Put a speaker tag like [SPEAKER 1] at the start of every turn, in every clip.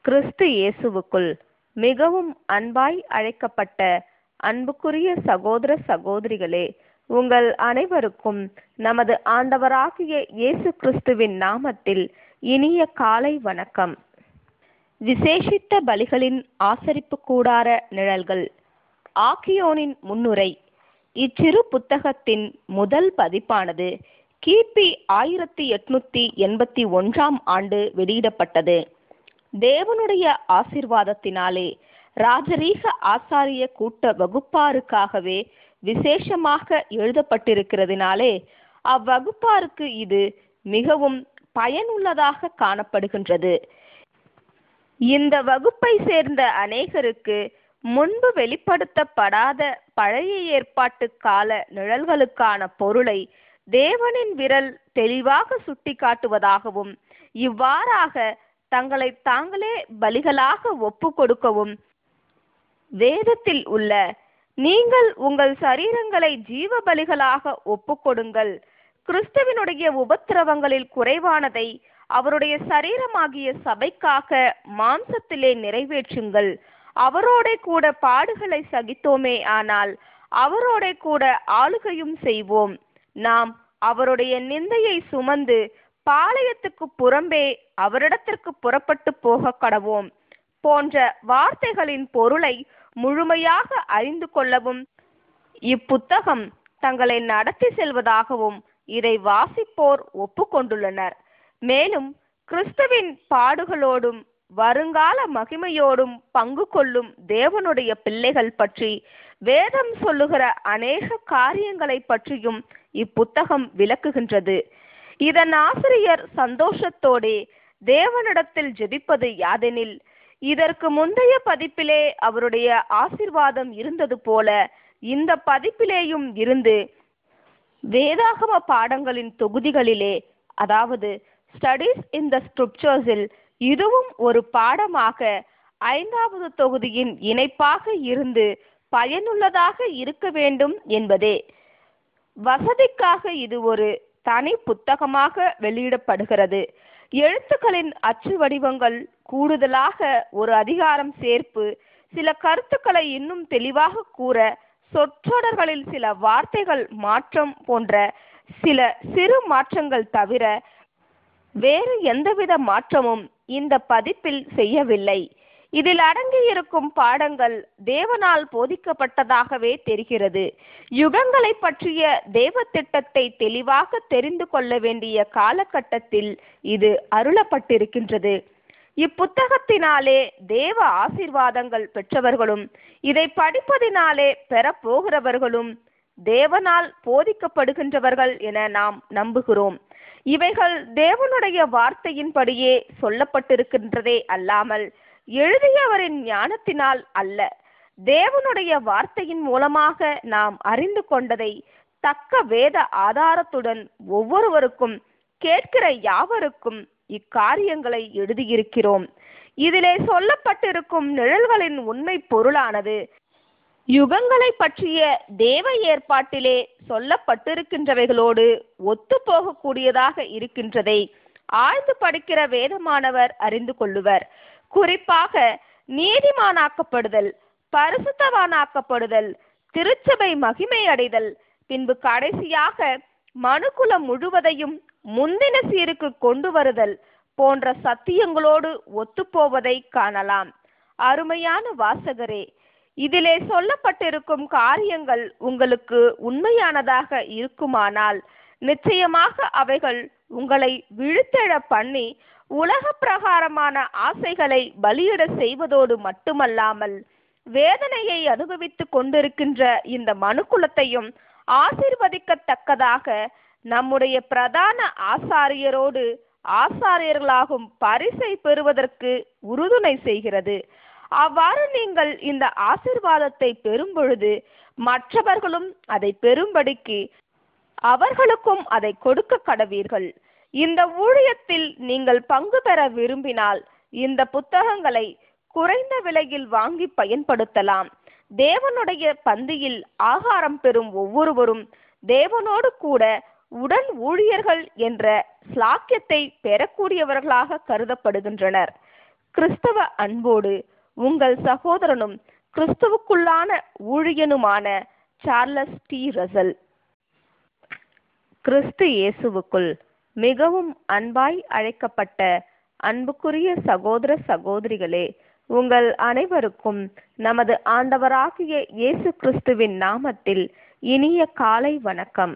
[SPEAKER 1] கிறிஸ்து இயேசுவுக்குள் மிகவும் அன்பாய் அழைக்கப்பட்ட அன்புக்குரிய சகோதர சகோதரிகளே உங்கள் அனைவருக்கும் நமது ஆண்டவராகிய இயேசு கிறிஸ்துவின் நாமத்தில் இனிய காலை வணக்கம் விசேஷித்த பலிகளின் ஆசரிப்பு கூடார நிழல்கள் ஆக்கியோனின் முன்னுரை இச்சிறு புத்தகத்தின் முதல் பதிப்பானது கிபி ஆயிரத்தி எட்நூத்தி எண்பத்தி ஒன்றாம் ஆண்டு வெளியிடப்பட்டது தேவனுடைய ஆசிர்வாதத்தினாலே ராஜரீக ஆசாரிய கூட்ட வகுப்பாருக்காகவே விசேஷமாக எழுதப்பட்டிருக்கிறதினாலே அவ்வகுப்பாருக்கு இது மிகவும் பயனுள்ளதாக காணப்படுகின்றது இந்த வகுப்பை சேர்ந்த அநேகருக்கு முன்பு வெளிப்படுத்தப்படாத பழைய ஏற்பாட்டு கால நிழல்களுக்கான பொருளை தேவனின் விரல் தெளிவாக சுட்டிக்காட்டுவதாகவும் இவ்வாறாக தங்களை தாங்களே பலிகளாக ஒப்பு கொடுக்கவும் வேதத்தில் உள்ள நீங்கள் உங்கள் சரீரங்களை ஜீவ பலிகளாக ஒப்புக்கொடுங்கள் கிறிஸ்துவினுடைய உபத்திரவங்களில் குறைவானதை அவருடைய சரீரமாகிய சபைக்காக மாம்சத்திலே நிறைவேற்றுங்கள் அவரோட கூட பாடுகளை சகித்தோமே ஆனால் அவரோட கூட ஆளுகையும் செய்வோம் நாம் அவருடைய நிந்தையை சுமந்து பாளையத்துக்கு புறம்பே அவரிடத்திற்கு புறப்பட்டு போக கடவோம் போன்ற வார்த்தைகளின் பொருளை முழுமையாக அறிந்து கொள்ளவும் இப்புத்தகம் தங்களை நடத்தி செல்வதாகவும் இதை வாசிப்போர் ஒப்புக்கொண்டுள்ளனர் மேலும் கிறிஸ்துவின் பாடுகளோடும் வருங்கால மகிமையோடும் பங்கு கொள்ளும் தேவனுடைய பிள்ளைகள் பற்றி வேதம் சொல்லுகிற அநேக காரியங்களை பற்றியும் இப்புத்தகம் விளக்குகின்றது இதன் ஆசிரியர் சந்தோஷத்தோடே தேவனிடத்தில் ஜெபிப்பது யாதெனில் இதற்கு முந்தைய பதிப்பிலே அவருடைய ஆசிர்வாதம் இருந்தது போல இந்த பதிப்பிலேயும் இருந்து வேதாகம பாடங்களின் தொகுதிகளிலே அதாவது ஸ்டடீஸ் இன் த ஸ்கிரிப்சர்ஸில் இதுவும் ஒரு பாடமாக ஐந்தாவது தொகுதியின் இணைப்பாக இருந்து பயனுள்ளதாக இருக்க வேண்டும் என்பதே வசதிக்காக இது ஒரு தனி புத்தகமாக வெளியிடப்படுகிறது எழுத்துக்களின் அச்சு வடிவங்கள் கூடுதலாக ஒரு அதிகாரம் சேர்ப்பு சில கருத்துக்களை இன்னும் தெளிவாக கூற சொற்றொடர்களில் சில வார்த்தைகள் மாற்றம் போன்ற சில சிறு மாற்றங்கள் தவிர வேறு எந்தவித மாற்றமும் இந்த பதிப்பில் செய்யவில்லை இதில் அடங்கியிருக்கும் பாடங்கள் தேவனால் போதிக்கப்பட்டதாகவே தெரிகிறது யுகங்களை பற்றிய தேவ திட்டத்தை தெளிவாக தெரிந்து கொள்ள வேண்டிய காலகட்டத்தில் இது அருளப்பட்டிருக்கின்றது இப்புத்தகத்தினாலே தேவ ஆசிர்வாதங்கள் பெற்றவர்களும் இதை படிப்பதினாலே பெறப்போகிறவர்களும் தேவனால் போதிக்கப்படுகின்றவர்கள் என நாம் நம்புகிறோம் இவைகள் தேவனுடைய வார்த்தையின்படியே சொல்லப்பட்டிருக்கின்றதே அல்லாமல் எழுதியவரின் ஞானத்தினால் அல்ல தேவனுடைய வார்த்தையின் மூலமாக நாம் அறிந்து கொண்டதை தக்க வேத ஆதாரத்துடன் ஒவ்வொருவருக்கும் கேட்கிற யாவருக்கும் இக்காரியங்களை எழுதியிருக்கிறோம் இதிலே சொல்லப்பட்டிருக்கும் நிழல்களின் உண்மை பொருளானது யுகங்களை பற்றிய தேவ ஏற்பாட்டிலே சொல்லப்பட்டிருக்கின்றவைகளோடு ஒத்து போகக்கூடியதாக இருக்கின்றதை ஆழ்ந்து படிக்கிற வேதமானவர் அறிந்து கொள்ளுவர் குறிப்பாக நீதிமானாக்கப்படுதல் பரிசுத்தவானாக்கப்படுதல் திருச்சபை மகிமை அடைதல் பின்பு கடைசியாக மனுக்குலம் முழுவதையும் முந்தின சீருக்கு கொண்டு வருதல் போன்ற சத்தியங்களோடு ஒத்துப்போவதை காணலாம் அருமையான வாசகரே இதிலே சொல்லப்பட்டிருக்கும் காரியங்கள் உங்களுக்கு உண்மையானதாக இருக்குமானால் நிச்சயமாக அவைகள் உங்களை விழுத்தெழ பண்ணி உலக பிரகாரமான ஆசைகளை பலியிட செய்வதோடு மட்டுமல்லாமல் வேதனையை அனுபவித்துக் கொண்டிருக்கின்ற இந்த மனுக்குலத்தையும் ஆசிர்வதிக்கத்தக்கதாக நம்முடைய பிரதான ஆசாரியரோடு ஆசாரியர்களாகும் பரிசை பெறுவதற்கு உறுதுணை செய்கிறது அவ்வாறு நீங்கள் இந்த ஆசிர்வாதத்தை பெறும் பொழுது மற்றவர்களும் அதை பெறும்படிக்கு அவர்களுக்கும் அதை கொடுக்க கடவீர்கள் இந்த ஊழியத்தில் நீங்கள் பங்கு பெற விரும்பினால் இந்த புத்தகங்களை குறைந்த விலையில் வாங்கி பயன்படுத்தலாம் தேவனுடைய பந்தியில் ஆகாரம் பெறும் ஒவ்வொருவரும் தேவனோடு கூட உடன் ஊழியர்கள் என்ற ஸ்லாக்கியத்தை பெறக்கூடியவர்களாக கருதப்படுகின்றனர் கிறிஸ்தவ அன்போடு உங்கள் சகோதரனும் கிறிஸ்துவுக்குள்ளான ஊழியனுமான சார்லஸ் டி ரசல் கிறிஸ்து இயேசுவுக்குள் மிகவும் அன்பாய் அழைக்கப்பட்ட அன்புக்குரிய சகோதர சகோதரிகளே உங்கள் அனைவருக்கும் நமது ஆண்டவராகிய இயேசு கிறிஸ்துவின் நாமத்தில் இனிய காலை வணக்கம்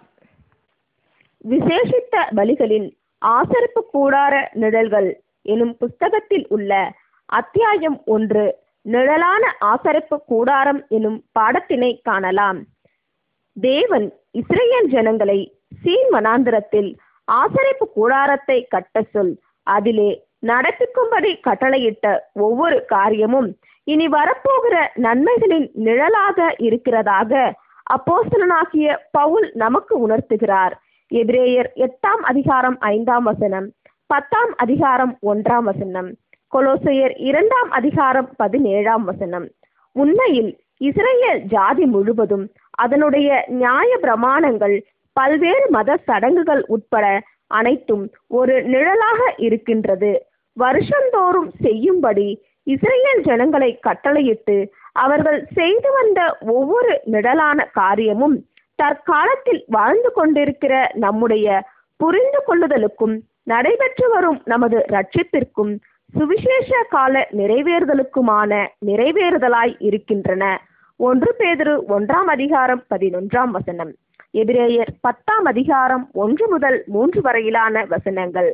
[SPEAKER 1] விசேஷித்த பலிகளின் ஆசரிப்பு கூடார நிழல்கள் எனும் புஸ்தகத்தில் உள்ள அத்தியாயம் ஒன்று நிழலான ஆசரிப்பு கூடாரம் எனும் பாடத்தினை காணலாம் தேவன் இஸ்ரேல் ஜனங்களை சீன் வனாந்திரத்தில் ஆசரிப்பு கூடாரத்தை கட்ட சொல் அதிலே நடப்பிக்கும்படி கட்டளையிட்ட ஒவ்வொரு காரியமும் இனி வரப்போகிற நன்மைகளின் நிழலாக இருக்கிறதாக அப்போஸ்தலனாகிய பவுல் நமக்கு உணர்த்துகிறார் எபிரேயர் எட்டாம் அதிகாரம் ஐந்தாம் வசனம் பத்தாம் அதிகாரம் ஒன்றாம் வசனம் கொலோசையர் இரண்டாம் அதிகாரம் பதினேழாம் வசனம் உண்மையில் இஸ்ரேல் ஜாதி முழுவதும் அதனுடைய நியாய பிரமாணங்கள் பல்வேறு மத சடங்குகள் உட்பட அனைத்தும் ஒரு நிழலாக இருக்கின்றது வருஷந்தோறும் செய்யும்படி இஸ்ரேல் ஜனங்களை கட்டளையிட்டு அவர்கள் செய்து வந்த ஒவ்வொரு நிழலான காரியமும் தற்காலத்தில் வாழ்ந்து கொண்டிருக்கிற நம்முடைய புரிந்து கொள்ளுதலுக்கும் நடைபெற்று வரும் நமது ரட்சிப்பிற்கும் சுவிசேஷ கால நிறைவேறுதலுக்குமான நிறைவேறுதலாய் இருக்கின்றன ஒன்று பேதிரு ஒன்றாம் அதிகாரம் பதினொன்றாம் வசனம் எபிரேயர் பத்தாம் அதிகாரம் ஒன்று முதல் மூன்று வரையிலான வசனங்கள்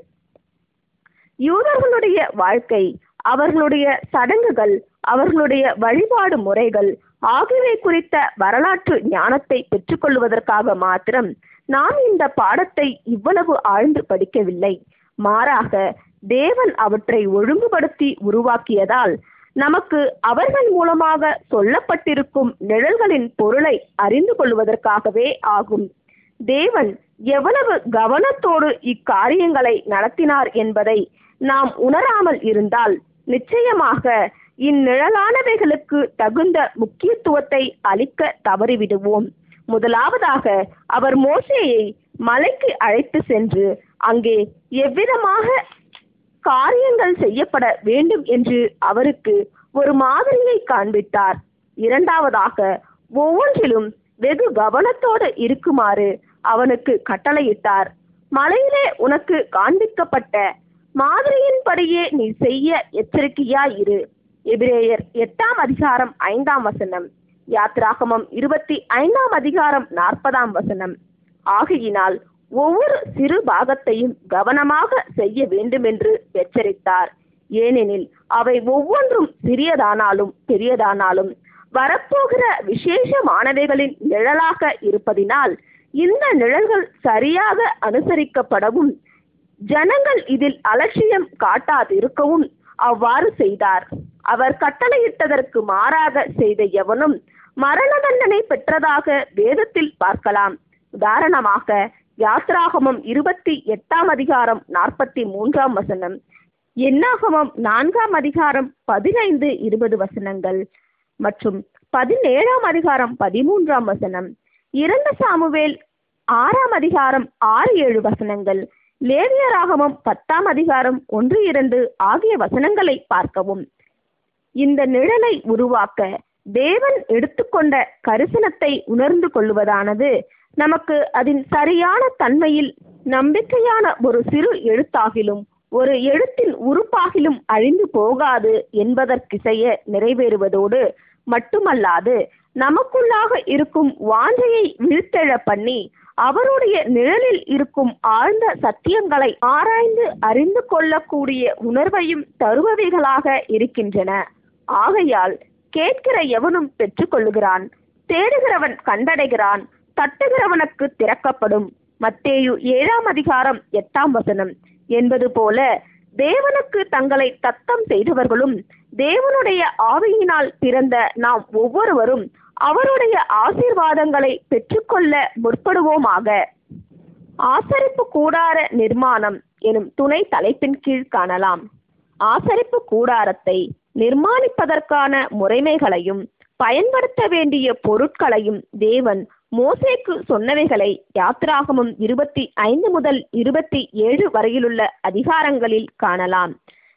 [SPEAKER 1] யூதர்களுடைய வாழ்க்கை அவர்களுடைய சடங்குகள் அவர்களுடைய வழிபாடு முறைகள் ஆகியவை குறித்த வரலாற்று ஞானத்தை பெற்றுக்கொள்வதற்காக மாத்திரம் நாம் இந்த பாடத்தை இவ்வளவு ஆழ்ந்து படிக்கவில்லை மாறாக தேவன் அவற்றை ஒழுங்குபடுத்தி உருவாக்கியதால் நமக்கு அவர்கள் மூலமாக சொல்லப்பட்டிருக்கும் நிழல்களின் பொருளை அறிந்து கொள்வதற்காகவே ஆகும் தேவன் எவ்வளவு கவனத்தோடு இக்காரியங்களை நடத்தினார் என்பதை நாம் உணராமல் இருந்தால் நிச்சயமாக இந்நிழலானவைகளுக்கு தகுந்த முக்கியத்துவத்தை அளிக்க தவறிவிடுவோம் முதலாவதாக அவர் மோசேயை மலைக்கு அழைத்து சென்று அங்கே எவ்விதமாக காரியங்கள் செய்யப்பட வேண்டும் என்று அவருக்கு ஒரு மாதிரியை காண்பித்தார் இரண்டாவதாக ஒவ்வொன்றிலும் வெகு கவனத்தோடு இருக்குமாறு அவனுக்கு கட்டளையிட்டார் மலையிலே உனக்கு காண்பிக்கப்பட்ட மாதிரியின்படியே நீ செய்ய எச்சரிக்கையாயிரு எபிரேயர் எட்டாம் அதிகாரம் ஐந்தாம் வசனம் யாத்ராகமம் இருபத்தி ஐந்தாம் அதிகாரம் நாற்பதாம் வசனம் ஆகையினால் ஒவ்வொரு சிறு பாகத்தையும் கவனமாக செய்ய வேண்டுமென்று எச்சரித்தார் ஏனெனில் அவை ஒவ்வொன்றும் சிறியதானாலும் பெரியதானாலும் வரப்போகிற விசேஷமானவைகளின் நிழலாக இருப்பதினால் இந்த நிழல்கள் சரியாக அனுசரிக்கப்படவும் ஜனங்கள் இதில் அலட்சியம் காட்டாதிருக்கவும் அவ்வாறு செய்தார் அவர் கட்டளையிட்டதற்கு மாறாக செய்த எவனும் மரண தண்டனை பெற்றதாக வேதத்தில் பார்க்கலாம் உதாரணமாக யாத்ராகமம் இருபத்தி எட்டாம் அதிகாரம் நாற்பத்தி மூன்றாம் வசனம் எண்ணாகமம் நான்காம் அதிகாரம் பதினைந்து இருபது வசனங்கள் மற்றும் பதினேழாம் அதிகாரம் பதிமூன்றாம் வசனம் இரண்டு சாமுவேல் ஆறாம் அதிகாரம் ஆறு ஏழு வசனங்கள் லேவியராகமம் பத்தாம் அதிகாரம் ஒன்று இரண்டு ஆகிய வசனங்களை பார்க்கவும் இந்த நிழலை உருவாக்க தேவன் எடுத்துக்கொண்ட கரிசனத்தை உணர்ந்து கொள்வதானது நமக்கு அதன் சரியான தன்மையில் நம்பிக்கையான ஒரு சிறு எழுத்தாகிலும் ஒரு எழுத்தின் உறுப்பாகிலும் அழிந்து போகாது என்பதற்கிசைய நிறைவேறுவதோடு மட்டுமல்லாது நமக்குள்ளாக இருக்கும் வாஞ்சையை விழுத்தெழ பண்ணி அவருடைய நிழலில் இருக்கும் ஆழ்ந்த சத்தியங்களை ஆராய்ந்து அறிந்து கொள்ளக்கூடிய உணர்வையும் தருபவைகளாக இருக்கின்றன ஆகையால் கேட்கிற எவனும் பெற்றுக்கொள்ளுகிறான் தேடுகிறவன் கண்டடைகிறான் தட்டுகிறவனுக்கு திறக்கப்படும் மத்தேயு ஏழாம் அதிகாரம் எட்டாம் வசனம் என்பது போல தேவனுக்கு தங்களை தத்தம் செய்தவர்களும் தேவனுடைய ஆவியினால் பிறந்த நாம் ஒவ்வொருவரும் அவருடைய ஆசீர்வாதங்களை பெற்றுக்கொள்ள முற்படுவோமாக ஆசரிப்பு கூடார நிர்மாணம் எனும் துணை தலைப்பின் கீழ் காணலாம் ஆசரிப்பு கூடாரத்தை நிர்மாணிப்பதற்கான முறைமைகளையும் பயன்படுத்த வேண்டிய பொருட்களையும் தேவன் மோசேக்கு சொன்னவைகளை யாத்ராகமும் இருபத்தி ஐந்து முதல் இருபத்தி ஏழு வரையிலுள்ள அதிகாரங்களில் காணலாம்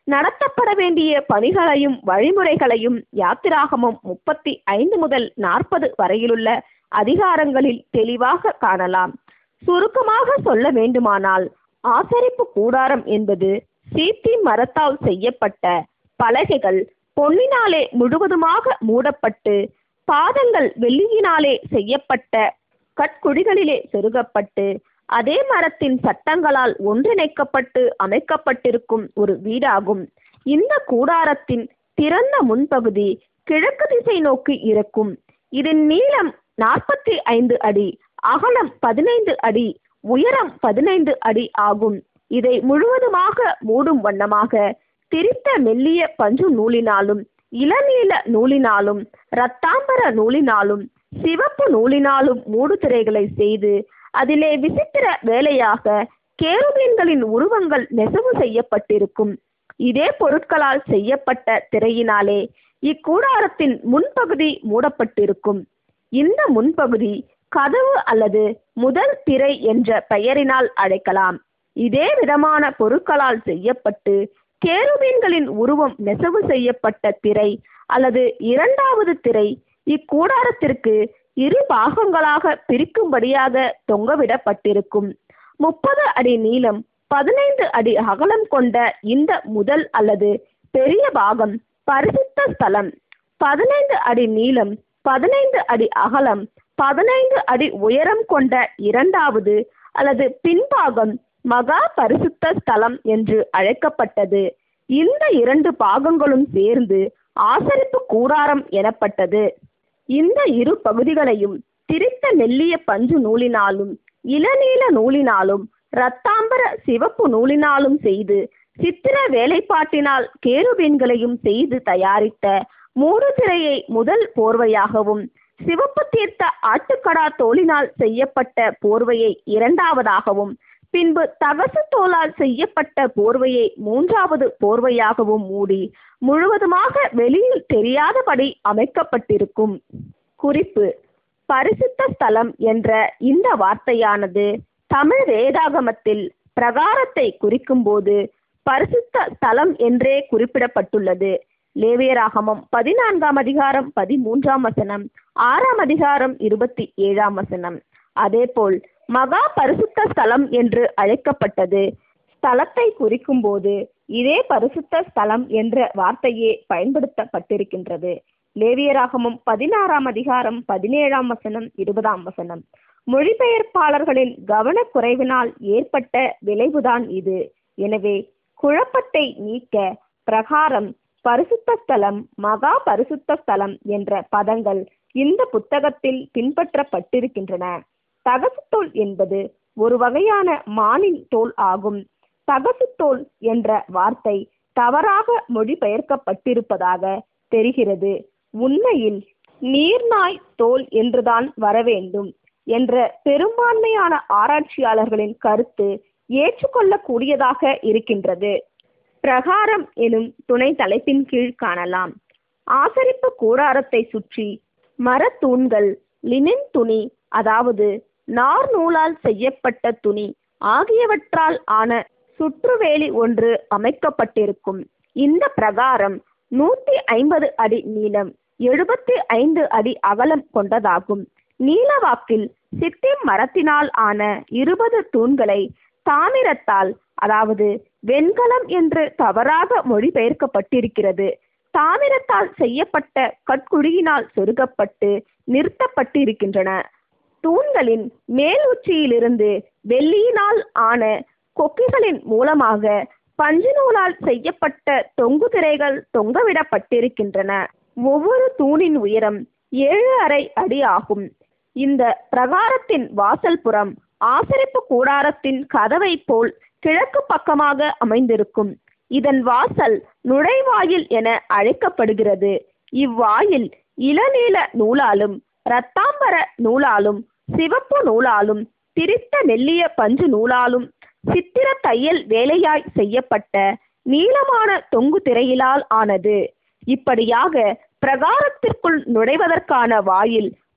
[SPEAKER 1] நடத்தப்பட வேண்டிய பணிகளையும் வழிமுறைகளையும் யாத்திராகமம் முப்பத்தி ஐந்து முதல் நாற்பது வரையிலுள்ள அதிகாரங்களில் தெளிவாக காணலாம் சுருக்கமாக சொல்ல வேண்டுமானால் ஆசரிப்பு கூடாரம் என்பது சீத்தி மரத்தால் செய்யப்பட்ட பலகைகள் பொன்னினாலே முழுவதுமாக மூடப்பட்டு பாதங்கள் வெள்ளியினாலே செய்யப்பட்ட கட்குழிகளிலே செருகப்பட்டு அதே மரத்தின் சட்டங்களால் ஒன்றிணைக்கப்பட்டு அமைக்கப்பட்டிருக்கும் ஒரு வீடாகும் இந்த கூடாரத்தின் திறந்த முன்பகுதி கிழக்கு திசை நோக்கி இருக்கும் இதன் நீளம் நாற்பத்தி ஐந்து அடி அகலம் பதினைந்து அடி உயரம் பதினைந்து அடி ஆகும் இதை முழுவதுமாக மூடும் வண்ணமாக திரித்த மெல்லிய பஞ்சு நூலினாலும் இளநீல நூலினாலும் இரத்தாம்பர நூலினாலும் சிவப்பு நூலினாலும் மூடுதிரைகளை செய்து அதிலே விசித்திர வேலையாக கேருபீன்களின் உருவங்கள் நெசவு செய்யப்பட்டிருக்கும் இதே பொருட்களால் செய்யப்பட்ட திரையினாலே இக்கூடாரத்தின் முன்பகுதி மூடப்பட்டிருக்கும் இந்த முன்பகுதி கதவு அல்லது முதல் திரை என்ற பெயரினால் அழைக்கலாம் இதே விதமான பொருட்களால் செய்யப்பட்டு கேருபீன்களின் உருவம் நெசவு செய்யப்பட்ட திரை அல்லது இரண்டாவது திரை இக்கூடாரத்திற்கு இரு பாகங்களாக பிரிக்கும்படியாக தொங்கவிடப்பட்டிருக்கும் முப்பது அடி நீளம் பதினைந்து அடி அகலம் கொண்ட இந்த முதல் அல்லது பெரிய பாகம் பரிசுத்த ஸ்தலம் பதினைந்து அடி நீளம் பதினைந்து அடி அகலம் பதினைந்து அடி உயரம் கொண்ட இரண்டாவது அல்லது பின்பாகம் மகா பரிசுத்த ஸ்தலம் என்று அழைக்கப்பட்டது இந்த இரண்டு பாகங்களும் சேர்ந்து ஆசரிப்பு கூடாரம் எனப்பட்டது இந்த இரு பகுதிகளையும் திரித்த மெல்லிய பஞ்சு நூலினாலும் இளநீல நூலினாலும் இரத்தாம்பர சிவப்பு நூலினாலும் செய்து சித்திர வேலைப்பாட்டினால் கேருபீன்களையும் செய்து தயாரித்த மூடுதிரையை முதல் போர்வையாகவும் சிவப்பு தீர்த்த ஆட்டுக்கடா தோலினால் செய்யப்பட்ட போர்வையை இரண்டாவதாகவும் பின்பு தகசு தோலால் செய்யப்பட்ட போர்வையை மூன்றாவது போர்வையாகவும் மூடி முழுவதுமாக வெளியில் தெரியாதபடி அமைக்கப்பட்டிருக்கும் குறிப்பு பரிசுத்த ஸ்தலம் என்ற இந்த வார்த்தையானது தமிழ் வேதாகமத்தில் பிரகாரத்தை குறிக்கும்போது பரிசுத்த ஸ்தலம் என்றே குறிப்பிடப்பட்டுள்ளது லேவியராகமம் பதினான்காம் அதிகாரம் பதிமூன்றாம் வசனம் ஆறாம் அதிகாரம் இருபத்தி ஏழாம் வசனம் அதேபோல் மகா பரிசுத்த ஸ்தலம் என்று அழைக்கப்பட்டது ஸ்தலத்தை குறிக்கும்போது இதே பரிசுத்த ஸ்தலம் என்ற வார்த்தையே பயன்படுத்தப்பட்டிருக்கின்றது லேவியராகமம் பதினாறாம் அதிகாரம் பதினேழாம் வசனம் இருபதாம் வசனம் மொழிபெயர்ப்பாளர்களின் கவனக்குறைவினால் ஏற்பட்ட விளைவுதான் இது எனவே குழப்பத்தை நீக்க பிரகாரம் பரிசுத்த ஸ்தலம் மகா பரிசுத்த ஸ்தலம் என்ற பதங்கள் இந்த புத்தகத்தில் பின்பற்றப்பட்டிருக்கின்றன தகசுத்தோல் என்பது ஒரு வகையான மானின் தோல் ஆகும் தகசுத்தோல் என்ற வார்த்தை தவறாக மொழிபெயர்க்கப்பட்டிருப்பதாக தெரிகிறது உண்மையில் நீர்நாய் தோல் என்றுதான் வரவேண்டும் என்ற பெரும்பான்மையான ஆராய்ச்சியாளர்களின் கருத்து ஏற்றுக்கொள்ளக்கூடியதாக இருக்கின்றது பிரகாரம் எனும் துணை தலைப்பின் கீழ் காணலாம் ஆசரிப்பு கூடாரத்தை சுற்றி மரத்தூண்கள் லினன் துணி அதாவது நார் நூலால் செய்யப்பட்ட துணி ஆகியவற்றால் ஆன சுற்றுவேலி ஒன்று அமைக்கப்பட்டிருக்கும் இந்த பிரகாரம் நூத்தி ஐம்பது அடி நீளம் எழுபத்தி ஐந்து அடி அகலம் கொண்டதாகும் நீலவாக்கில் சித்திம் மரத்தினால் ஆன இருபது தூண்களை தாமிரத்தால் அதாவது வெண்கலம் என்று தவறாக மொழிபெயர்க்கப்பட்டிருக்கிறது தாமிரத்தால் செய்யப்பட்ட கட்குழியினால் சொருகப்பட்டு நிறுத்தப்பட்டிருக்கின்றன தூண்களின் மேல் உச்சியிலிருந்து வெள்ளியினால் ஆன கொக்கிகளின் மூலமாக பஞ்சு நூலால் செய்யப்பட்ட தொங்கு திரைகள் தொங்கவிடப்பட்டிருக்கின்றன ஒவ்வொரு தூணின் உயரம் ஏழு அரை அடி ஆகும் இந்த பிரகாரத்தின் வாசல் புறம் ஆசரிப்பு கூடாரத்தின் கதவை போல் கிழக்கு பக்கமாக அமைந்திருக்கும் இதன் வாசல் நுழைவாயில் என அழைக்கப்படுகிறது இவ்வாயில் இளநீல நூலாலும் இரத்தாம்பர நூலாலும் சிவப்பு நூலாலும் திரித்த மெல்லிய பஞ்சு நூலாலும் சித்திர தையல் வேலையாய் செய்யப்பட்ட நீளமான தொங்கு திரையிலால் ஆனது இப்படியாக பிரகாரத்திற்குள் நுழைவதற்கான வாயில்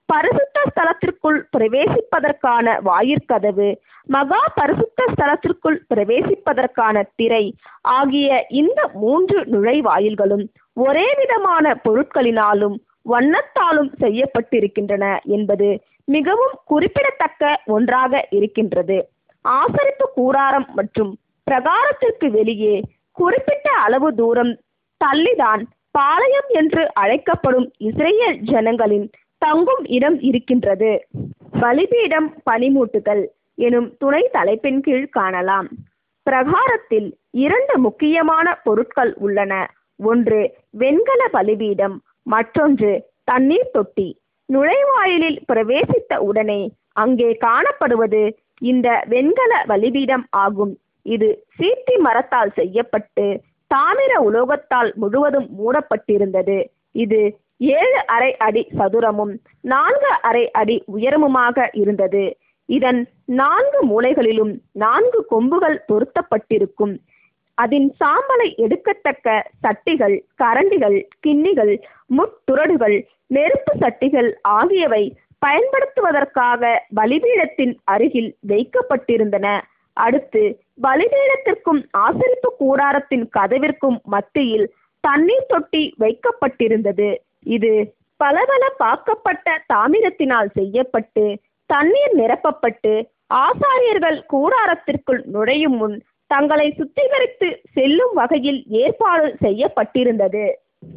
[SPEAKER 1] பரிசுத்த ஸ்தலத்திற்குள் பிரவேசிப்பதற்கான வாயிற்கதவு மகா பரிசுத்த ஸ்தலத்திற்குள் பிரவேசிப்பதற்கான திரை ஆகிய இந்த மூன்று நுழைவாயில்களும் ஒரே விதமான பொருட்களினாலும் வண்ணத்தாலும் செய்யப்பட்டிருக்கின்றன என்பது மிகவும் குறிப்பிடத்தக்க ஒன்றாக இருக்கின்றது ஆசரிப்பு கூடாரம் மற்றும் பிரகாரத்திற்கு வெளியே குறிப்பிட்ட அளவு தூரம் தள்ளிதான் பாளையம் என்று அழைக்கப்படும் இஸ்ரேல் ஜனங்களின் தங்கும் இடம் இருக்கின்றது பலிபீடம் பனிமூட்டுதல் எனும் துணை தலைப்பின் கீழ் காணலாம் பிரகாரத்தில் இரண்டு முக்கியமான பொருட்கள் உள்ளன ஒன்று வெண்கல பலிபீடம் மற்றொன்று தண்ணீர் தொட்டி நுழைவாயிலில் பிரவேசித்த உடனே அங்கே காணப்படுவது இந்த வெண்கல பலிபீடம் ஆகும் இது சீத்தி மரத்தால் செய்யப்பட்டு தாமிர உலோகத்தால் முழுவதும் மூடப்பட்டிருந்தது இது ஏழு அரை அடி சதுரமும் நான்கு அரை அடி உயரமுமாக இருந்தது இதன் நான்கு மூலைகளிலும் நான்கு கொம்புகள் பொருத்தப்பட்டிருக்கும் அதன் சாம்பலை எடுக்கத்தக்க சட்டிகள் கரண்டிகள் கிண்ணிகள் முட்டுரடுகள் நெருப்பு சட்டிகள் ஆகியவை பயன்படுத்துவதற்காக பலிபீடத்தின் அருகில் வைக்கப்பட்டிருந்தன அடுத்து பலிபீடத்திற்கும் ஆசரிப்பு கூடாரத்தின் கதவிற்கும் மத்தியில் தண்ணீர் தொட்டி வைக்கப்பட்டிருந்தது இது பலபல பாக்கப்பட்ட தாமிரத்தினால் செய்யப்பட்டு தண்ணீர் நிரப்பப்பட்டு ஆசாரியர்கள் கூடாரத்திற்குள் நுழையும் முன் தங்களை சுத்திகரித்து செல்லும் வகையில் ஏற்பாடு செய்யப்பட்டிருந்தது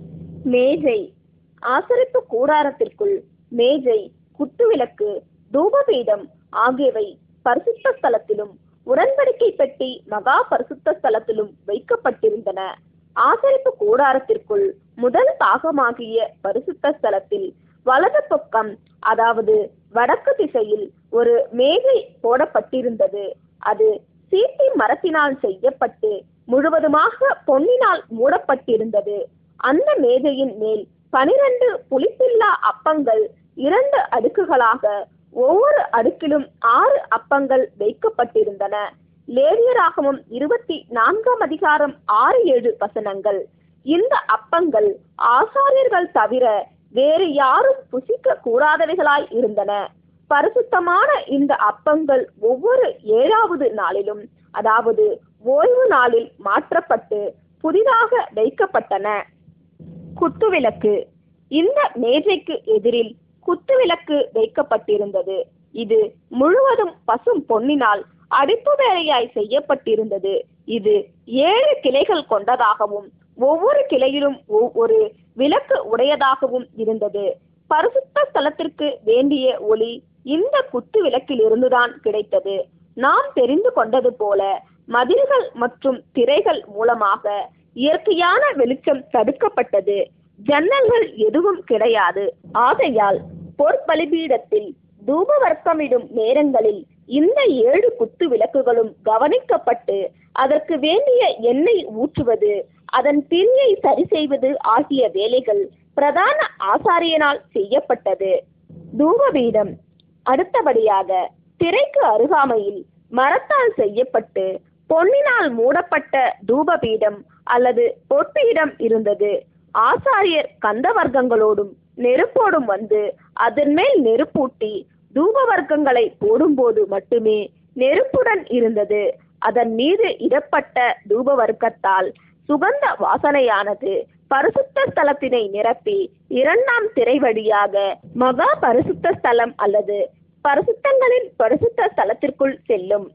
[SPEAKER 1] மேஜை ஆசரிப்பு கூடாரத்திற்குள் மேஜை குத்துவிளக்கு தூபபீடம் ஆகியவை பரிசுத்த ஸ்தலத்திலும் உடன்படிக்கை பெட்டி மகா பரிசுத்த ஸ்தலத்திலும் வைக்கப்பட்டிருந்தன ஆசரிப்பு கூடாரத்திற்குள் முதல் பாகமாகிய பரிசுத்த ஸ்தலத்தில் வலது பக்கம் அதாவது வடக்கு திசையில் ஒரு மேஜை போடப்பட்டிருந்தது அது சீட்டி மரத்தினால் செய்யப்பட்டு முழுவதுமாக பொன்னினால் மூடப்பட்டிருந்தது அந்த மேஜையின் மேல் பனிரெண்டு புளிப்பில்லா அப்பங்கள் இரண்டு அடுக்குகளாக ஒவ்வொரு அடுக்கிலும் ஆறு அப்பங்கள் வைக்கப்பட்டிருந்தன லேவியராகமும் இருபத்தி நான்காம் அதிகாரம் ஆறு ஏழு வசனங்கள் இந்த அப்பங்கள் ஆசாரியர்கள் தவிர வேறு யாரும் புசிக்க கூடாதவைகளாய் இருந்தன பரிசுத்தமான இந்த அப்பங்கள் ஒவ்வொரு ஏழாவது நாளிலும் அதாவது ஓய்வு நாளில் மாற்றப்பட்டு புதிதாக வைக்கப்பட்டன குத்துவிளக்கு இந்த மேஜைக்கு எதிரில் குத்துவிளக்கு வைக்கப்பட்டிருந்தது இது முழுவதும் பசும் பொன்னினால் அடிப்பு வேலையாய் செய்யப்பட்டிருந்தது இது ஏழு கிளைகள் கொண்டதாகவும் ஒவ்வொரு கிளையிலும் ஒரு விளக்கு உடையதாகவும் இருந்தது பரிசுத்த ஸ்தலத்திற்கு வேண்டிய ஒளி இந்த குத்து விளக்கில் இருந்துதான் கிடைத்தது நாம் தெரிந்து கொண்டது போல மதில்கள் மற்றும் திரைகள் மூலமாக இயற்கையான வெளிச்சம் தடுக்கப்பட்டது ஜன்னல்கள் எதுவும் கிடையாது ஆகையால் பொற்பலிபீடத்தில் தூபவர்க்கமிடும் நேரங்களில் இந்த ஏழு குத்து விளக்குகளும் கவனிக்கப்பட்டு அதற்கு வேண்டிய எண்ணெய் ஊற்றுவது அதன் திரியை சரி செய்வது ஆகிய வேலைகள் பிரதான ஆசாரியனால் செய்யப்பட்டது தூபபீடம் அடுத்தபடியாக திரைக்கு அருகாமையில் மரத்தால் செய்யப்பட்டு பொன்னினால் மூடப்பட்ட தூபபீடம் அல்லது பொற்பீடம் இருந்தது ஆசாரியர் கந்த வர்க்கங்களோடும் நெருப்போடும் வந்து அதன் மேல் நெருப்பூட்டி தூப வர்க்கங்களை போடும்போது மட்டுமே நெருப்புடன் இருந்தது அதன் மீது இடப்பட்ட தூப வர்க்கத்தால் சுகந்த வாசனையானது பரிசுத்த ஸ்தலத்தினை நிரப்பி இரண்டாம் திரை வழியாக மகா பரிசுத்த ஸ்தலம் அல்லது பரிசுத்தங்களின் பரிசுத்த ஸ்தலத்திற்குள் செல்லும்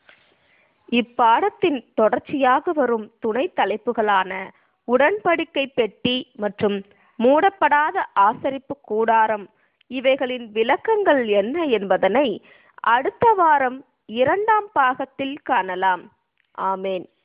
[SPEAKER 1] இப்பாடத்தின் தொடர்ச்சியாக வரும் துணை தலைப்புகளான உடன்படிக்கை பெட்டி மற்றும் மூடப்படாத ஆசரிப்பு கூடாரம் இவைகளின் விளக்கங்கள் என்ன என்பதனை அடுத்த வாரம் இரண்டாம் பாகத்தில் காணலாம் ஆமேன்